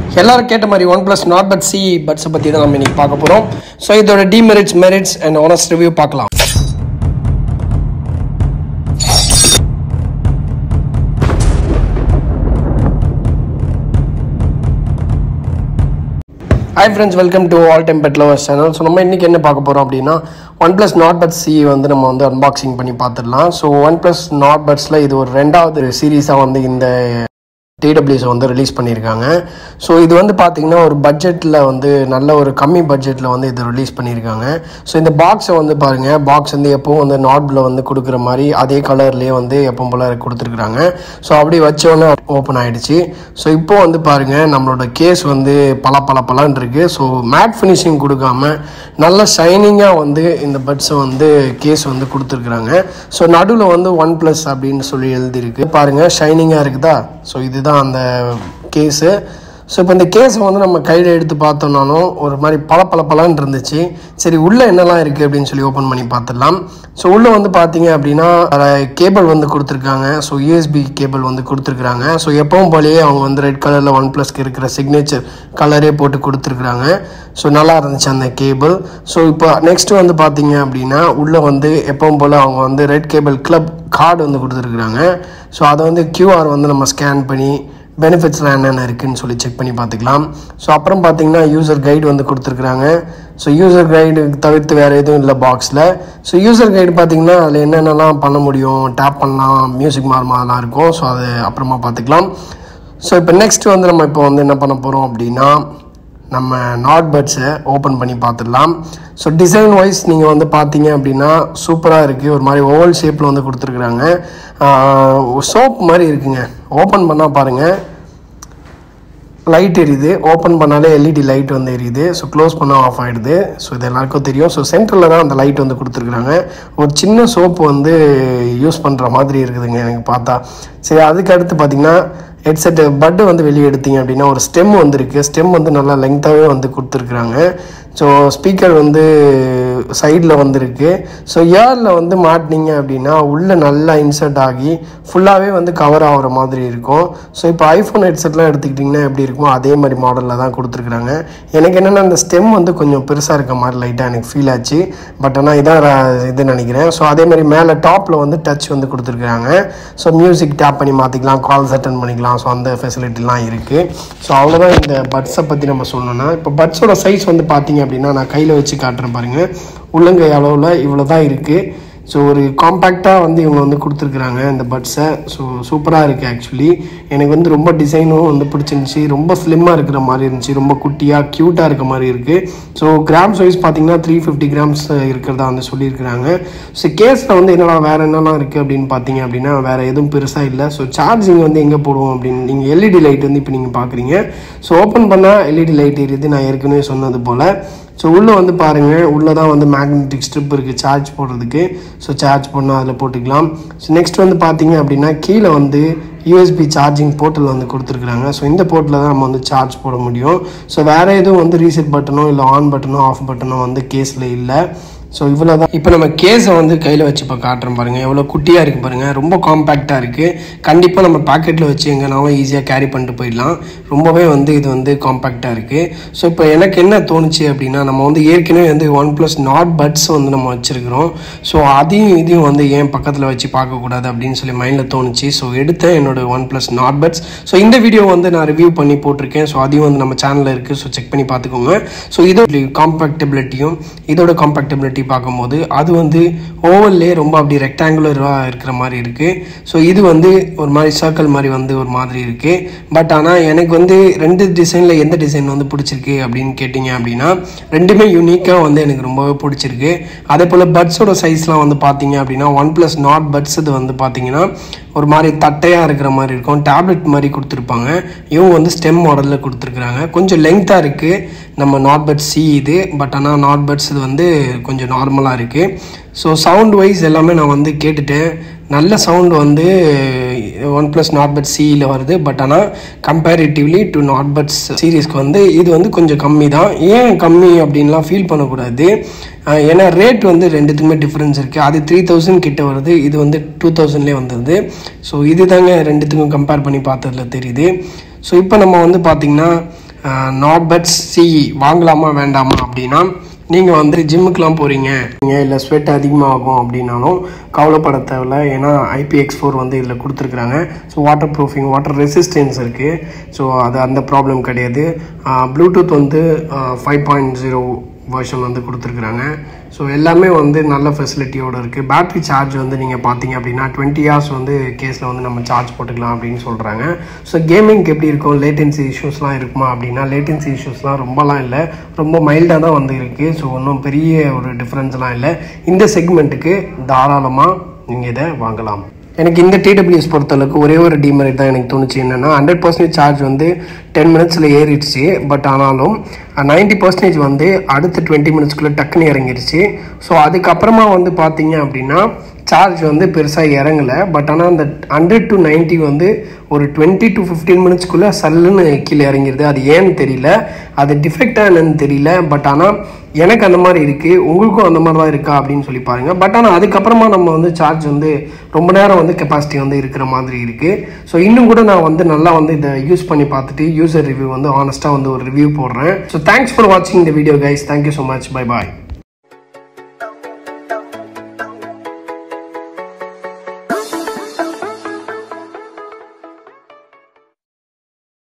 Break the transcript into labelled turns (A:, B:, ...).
A: எல்லாரும் கேட்ட மாதிரி OnePlus Nord bud C பட்ஸை பற்றி தான் நம்ம இன்னைக்கு பார்க்க போகிறோம் ஸோ இதோட demerits merits and honest review பார்க்கலாம் hi friends welcome to all time pet lovers channel so நம்ம இன்றைக்கி என்ன பார்க்க போகிறோம் அப்படின்னா OnePlus Nord bud C வந்து நம்ம வந்து அன்பாக்சிங் பண்ணி பார்த்துடலாம் ஸோ ஒன் ப்ளஸ் நாட் பட்ஸில் இது ஒரு ரெண்டாவது சீரீஸாக வந்து இந்த டிடபிள்யூஸ் வந்து ரிலீஸ் பண்ணியிருக்காங்க ஸோ இது வந்து பார்த்தீங்கன்னா ஒரு பட்ஜெட்டில் வந்து நல்ல ஒரு கம்மி பட்ஜெட்டில் வந்து இது ரிலீஸ் பண்ணியிருக்காங்க ஸோ இந்த பாக்ஸை வந்து பாருங்கள் பாக்ஸ் வந்து எப்பவும் வந்து நாட்பில் வந்து கொடுக்குற மாதிரி அதே கலர்லேயே வந்து எப்பவும் போல் கொடுத்துருக்குறாங்க ஸோ அப்படி வச்சோன்னே ஓப்பன் ஆகிடுச்சு ஸோ இப்போ வந்து பாருங்கள் நம்மளோட கேஸ் வந்து பல பல பலன் இருக்குது ஸோ மேட் ஃபினிஷிங் கொடுக்காம நல்ல ஷைனிங்காக வந்து இந்த பட்ஸை வந்து கேஸ் வந்து கொடுத்துருக்குறாங்க ஸோ நடுவில் வந்து ஒன் ப்ளஸ் அப்படின்னு சொல்லி எழுதியிருக்கு பாருங்கள் ஷைனிங்காக இருக்குதா ஸோ இதுதான் அந்த கேஸு ஸோ இப்போ இந்த கேஸை வந்து நம்ம கையில் எடுத்து பார்த்தோம்னாலும் ஒரு மாதிரி பல பல பலன்னு இருந்துச்சு சரி உள்ளே என்னெல்லாம் இருக்குது அப்படின்னு சொல்லி ஓப்பன் பண்ணி பார்த்துடலாம் ஸோ உள்ளே வந்து பார்த்தீங்க அப்படின்னா கேபிள் வந்து கொடுத்துருக்காங்க ஸோ யூஎஸ்பி கேபிள் வந்து கொடுத்துருக்குறாங்க ஸோ எப்பவும் போலயே அவங்க வந்து ரெட் கலரில் ஒன் ப்ளஸ்க்கு இருக்கிற சிக்னேச்சர் கலரே போட்டு கொடுத்துருக்குறாங்க ஸோ நல்லா இருந்துச்சு அந்த கேபிள் ஸோ இப்போ நெக்ஸ்ட் வந்து பார்த்தீங்க அப்படின்னா உள்ளே வந்து எப்பவும் போல் அவங்க வந்து ரெட் கேபிள் கிளப் கார்டு வந்து கொடுத்துருக்குறாங்க ஸோ அதை வந்து கியூஆர் வந்து நம்ம ஸ்கேன் பண்ணி பெனிஃபிட்ஸ்லாம் என்னென்ன இருக்குதுன்னு சொல்லி செக் பண்ணி பார்த்துக்கலாம் ஸோ அப்புறம் பார்த்தீங்கன்னா யூசர் கைடு வந்து கொடுத்துருக்குறாங்க ஸோ யூசர் கைடு தவிர்த்து வேறு எதுவும் இல்லை பாக்ஸில் ஸோ யூசர் கைடு பார்த்தீங்கன்னா அதில் என்னென்னலாம் பண்ண முடியும் டேப் பண்ணலாம் மியூசிக் மாறுமாலாம் இருக்கும் ஸோ அது அப்புறமா பார்த்துக்கலாம் ஸோ இப்போ நெக்ஸ்ட் வந்து நம்ம இப்போ வந்து என்ன பண்ண போகிறோம் அப்படின்னா நம்ம நாட் பட்ஸை ஓப்பன் பண்ணி பார்த்துடலாம் ஸோ டிசைன் வைஸ் நீங்கள் வந்து பார்த்தீங்க அப்படின்னா சூப்பராக இருக்குது ஒரு மாதிரி ஓவல் ஷேப்பில் வந்து கொடுத்துருக்குறாங்க சோப் மாதிரி இருக்குங்க ஓப்பன் பண்ணால் பாருங்கள் லைட் எரியுது ஓப்பன் பண்ணாலே எல்இடி லைட் வந்து எரியுது ஸோ க்ளோஸ் பண்ணால் ஆஃப் ஆகிடுது ஸோ இது எல்லாருக்கும் தெரியும் ஸோ சென்டரில் தான் அந்த லைட் வந்து கொடுத்துருக்குறாங்க ஒரு சின்ன சோப்பு வந்து யூஸ் பண்ணுற மாதிரி இருக்குதுங்க எனக்கு பார்த்தா சரி அதுக்கு அடுத்து பார்த்தீங்கன்னா ஹெட்செட்டு பட்டு வந்து வெளியே எடுத்தீங்க அப்படின்னா ஒரு ஸ்டெம் வந்துருக்கு ஸ்டெம் வந்து நல்லா லெங்க்த்தாகவே வந்து கொடுத்துருக்குறாங்க ஸோ ஸ்பீக்கர் வந்து சைடில் வந்துருக்கு ஸோ இயரில் வந்து மாட்டினீங்க அப்படின்னா உள்ளே நல்லா இன்சர்ட் ஆகி ஃபுல்லாகவே வந்து கவர் ஆகிற மாதிரி இருக்கும் ஸோ இப்போ ஐஃபோன் ஹெட்செட்லாம் எடுத்துக்கிட்டிங்கன்னா எப்படி இருக்குமோ அதே மாதிரி மாடலில் தான் கொடுத்துருக்குறாங்க எனக்கு என்னென்னா அந்த ஸ்டெம் வந்து கொஞ்சம் பெருசாக இருக்க மாதிரி லைட்டாக எனக்கு ஃபீல் ஆச்சு பட் ஆனால் இதான் இது நினைக்கிறேன் ஸோ அதே மாதிரி மேலே டாப்பில் வந்து டச் வந்து கொடுத்துருக்குறாங்க ஸோ மியூசிக் டேப் பண்ணி மாற்றிக்கலாம் கால்ஸ் அட்டன் பண்ணிக்கலாம் ஸோ அந்த ஃபெசிலிட்டிலாம் இருக்குது ஸோ அவ்வளோதான் இந்த பட்ஸை பற்றி நம்ம சொல்லணும்னா இப்போ பட்ஸோட சைஸ் வந்து பார்த்தீங்க அப்படின்னா நான் கையில் வச்சு காட்டுறேன் பாருங்கள் உள்ளங்கை அளவில் இவ்வளோ தான் இருக்குது ஸோ ஒரு காம்பேக்டாக வந்து இவங்க வந்து கொடுத்துருக்குறாங்க இந்த பட்ஸை ஸோ சூப்பராக இருக்குது ஆக்சுவலி எனக்கு வந்து ரொம்ப டிசைனும் வந்து பிடிச்சிருந்துச்சி ரொம்ப ஸ்லிம்மாக இருக்கிற மாதிரி இருந்துச்சு ரொம்ப குட்டியாக க்யூட்டாக இருக்க மாதிரி இருக்குது ஸோ கிராம்ஸ் வைஸ் பார்த்தீங்கன்னா த்ரீ ஃபிஃப்டி கிராம்ஸ் இருக்கிறதா வந்து சொல்லியிருக்கிறாங்க ஸோ கேஸில் வந்து என்னடா வேறு என்னெல்லாம் இருக்குது அப்படின்னு பார்த்தீங்க அப்படின்னா வேறு எதுவும் பெருசாக இல்லை ஸோ சார்ஜிங் வந்து எங்கே போடுவோம் அப்படின்னு நீங்கள் எல்இடி லைட் வந்து இப்போ நீங்கள் பார்க்குறீங்க ஸோ ஓப்பன் பண்ணால் எல்இடி லைட் எரியுது நான் ஏற்கனவே சொன்னது போல் ஸோ உள்ளே வந்து பாருங்கள் உள்ளே தான் வந்து மேக்னெட்டிக் ஸ்ட்ரிப் இருக்குது சார்ஜ் போடுறதுக்கு ஸோ சார்ஜ் பண்ணால் அதில் போட்டுக்கலாம் ஸோ நெக்ஸ்ட் வந்து பார்த்தீங்க அப்படின்னா கீழே வந்து யூஎஸ்பி சார்ஜிங் போர்ட்டில் வந்து கொடுத்துருக்குறாங்க ஸோ இந்த போர்ட்டில் தான் நம்ம வந்து சார்ஜ் போட முடியும் ஸோ வேறு எதுவும் வந்து ரீசெட் பட்டனோ இல்லை ஆன் பட்டனோ ஆஃப் பட்டனோ வந்து கேஸில் இல்லை ஸோ இவ்வளோ தான் இப்போ நம்ம கேஸை வந்து கையில் வச்சு இப்போ காட்டுறோம் பாருங்கள் எவ்வளோ குட்டியாக இருக்குது பாருங்கள் ரொம்ப காம்பேக்டாக இருக்குது கண்டிப்பாக நம்ம பாக்கெட்டில் வச்சு எங்கேனாலும் ஈஸியாக கேரி பண்ணிட்டு போயிடலாம் ரொம்பவே வந்து இது வந்து காம்பேக்டாக இருக்குது ஸோ இப்போ எனக்கு என்ன தோணுச்சு அப்படின்னா நம்ம வந்து ஏற்கனவே வந்து ஒன் ப்ளஸ் நாட் பட்ஸ் வந்து நம்ம வச்சுருக்கிறோம் ஸோ அதையும் இதையும் வந்து ஏன் பக்கத்தில் வச்சு பார்க்கக்கூடாது அப்படின்னு சொல்லி மைண்டில் தோணுச்சு ஸோ எடுத்தேன் என்னோட OnePlus Nord buds so இந்த வீடியோ வந்து நான் ரிவ்யூ பண்ணி போட்டிருக்கேன் ஸோ அதையும் வந்து நம்ம சேனலில் இருக்குது ஸோ செக் பண்ணி பார்த்துக்கோங்க ஸோ இதோட காம்பேக்டபிலிட்டியும் இதோட காம்பேக்டபிலிட்டி கட்டி பார்க்கும்போது அது வந்து ஓவல்லே ரொம்ப அப்படி ரெக்டாங்குலராக இருக்கிற மாதிரி இருக்குது ஸோ இது வந்து ஒரு மாதிரி சர்க்கிள் மாதிரி வந்து ஒரு மாதிரி இருக்குது பட் ஆனால் எனக்கு வந்து ரெண்டு டிசைனில் எந்த டிசைன் வந்து பிடிச்சிருக்கு அப்படின்னு கேட்டிங்க அப்படின்னா ரெண்டுமே யூனிக்காக வந்து எனக்கு ரொம்பவே பிடிச்சிருக்கு அதே போல் பட்ஸோட சைஸ்லாம் வந்து பார்த்தீங்க அப்படின்னா ஒன் ப்ளஸ் நாட் பட்ஸ் இது வந்து பார்த்தீங்கன்னா ஒரு மாதிரி தட்டையாக இருக்கிற மாதிரி இருக்கும் டேப்லெட் மாதிரி கொடுத்துருப்பாங்க இவங்க வந்து ஸ்டெம் மாடலில் கொடுத்துருக்குறாங்க கொஞ்சம் லெங்க்த்தாக இருக்குது நம்ம நாட் பட்ஸ் சி இது பட் ஆனால் நாட் பட்ஸ் இது வந்து கொஞ்சம் நார்மலாக இருக்குது ஸோ சவுண்ட் வைஸ் எல்லாமே நான் வந்து கேட்டுட்டேன் நல்ல சவுண்ட் வந்து ஒன் ப்ளஸ் நாட் பட் சியில் வருது பட் ஆனால் கம்பேரிட்டிவ்லி டு நாட் பட்ஸ் சீரீஸ்க்கு வந்து இது வந்து கொஞ்சம் கம்மி தான் ஏன் கம்மி அப்படின்லாம் ஃபீல் பண்ணக்கூடாது அஹ் ஏன்னா ரேட் வந்து ரெண்டுத்துக்குமே டிஃப்ரென்ஸ் இருக்குது அது த்ரீ தௌசண்ட் கிட்ட வருது இது வந்து டூ தௌசண்ட்லேயே வந்துடுது ஸோ இது தாங்க ரெண்டுத்துக்கும் கம்பேர் பண்ணி பார்த்ததுல தெரியுது ஸோ இப்போ நம்ம வந்து பார்த்திங்கன்னா நாபட்ஸ் சிஇ வாங்கலாமா வேண்டாமா அப்படின்னா நீங்கள் வந்து ஜிம்முக்கெலாம் போகிறீங்க இல்லை ஸ்வெட் அதிகமாகும் அப்படின்னாலும் கவலைப்பட தேவையில்ல ஏன்னா ஐபிஎக்ஸ் ஃபோர் வந்து இதில் கொடுத்துருக்குறாங்க so water proofing water resistance இருக்குது ஸோ அது அந்த ப்ராப்ளம் கிடையாது ப்ளூடூத் வந்து ஃபைவ் பாயிண்ட் ஜீரோ வெர்ஷன் வந்து கொடுத்துருக்குறாங்க ஸோ எல்லாமே வந்து நல்ல ஃபெசிலிட்டியோடு இருக்குது பேட்ரி சார்ஜ் வந்து நீங்கள் பார்த்தீங்க அப்படின்னா டுவெண்ட்டி ஹவர்ஸ் வந்து கேஸில் வந்து நம்ம சார்ஜ் போட்டுக்கலாம் அப்படின்னு சொல்கிறாங்க ஸோ கேமிங்க்கு எப்படி இருக்கும் லேட்டன்சி இஷ்யூஸ்லாம் இருக்குமா அப்படின்னா லேட்டன்சி இஷ்யூஸ்லாம் ரொம்பலாம் இல்லை ரொம்ப மைல்டாக தான் வந்து இருக்குது ஸோ ஒன்றும் பெரிய ஒரு டிஃப்ரென்ஸ்லாம் இல்லை இந்த செக்மெண்ட்டுக்கு தாராளமாக நீங்கள் இதை வாங்கலாம் எனக்கு இந்த டிடபிள்யூஎஸ் பொறுத்தளவுக்கு ஒரே ஒரு டிமெரிட் தான் எனக்கு தோணுச்சு என்னென்னா ஹண்ட்ரட் பர்சன்டேஜ் சார்ஜ் வந்து டென் மினிட்ஸில் ஏறிடுச்சு பட் ஆனாலும் நைன்ட்டி பர்சன்டேஜ் வந்து அடுத்த டுவெண்ட்டி மினிட்ஸ்க்குள்ளே டக்குன்னு இறங்கிருச்சு ஸோ அதுக்கப்புறமா வந்து பார்த்தீங்க அப்படின்னா சார்ஜ் வந்து பெருசாக இறங்கலை பட் ஆனால் அந்த ஹண்ட்ரட் டு நைன்ட்டி வந்து ஒரு டுவெண்ட்டி டு ஃபிஃப்டீன் மினிட்ஸ்க்குள்ளே சல்லுன்னு கீழே இறங்கிடுது அது ஏன்னு தெரியல அது டிஃபெக்டாக என்னன்னு தெரியல பட் ஆனால் எனக்கு அந்த மாதிரி இருக்குது உங்களுக்கும் அந்த மாதிரி தான் இருக்கா அப்படின்னு சொல்லி பாருங்கள் பட் ஆனால் அதுக்கப்புறமா நம்ம வந்து சார்ஜ் வந்து ரொம்ப நேரம் வந்து கெப்பாசிட்டி வந்து இருக்கிற மாதிரி இருக்குது ஸோ இன்னும் கூட நான் வந்து நல்லா வந்து இதை யூஸ் பண்ணி பார்த்துட்டு யூசர் ரிவ்யூ வந்து ஆனஸ்ட்டாக வந்து ஒரு ரிவ்யூ போடுறேன் ஸோ தேங்க்ஸ் ஃபார் வாட்சிங் இந்த video guys thank you so much bye பாய்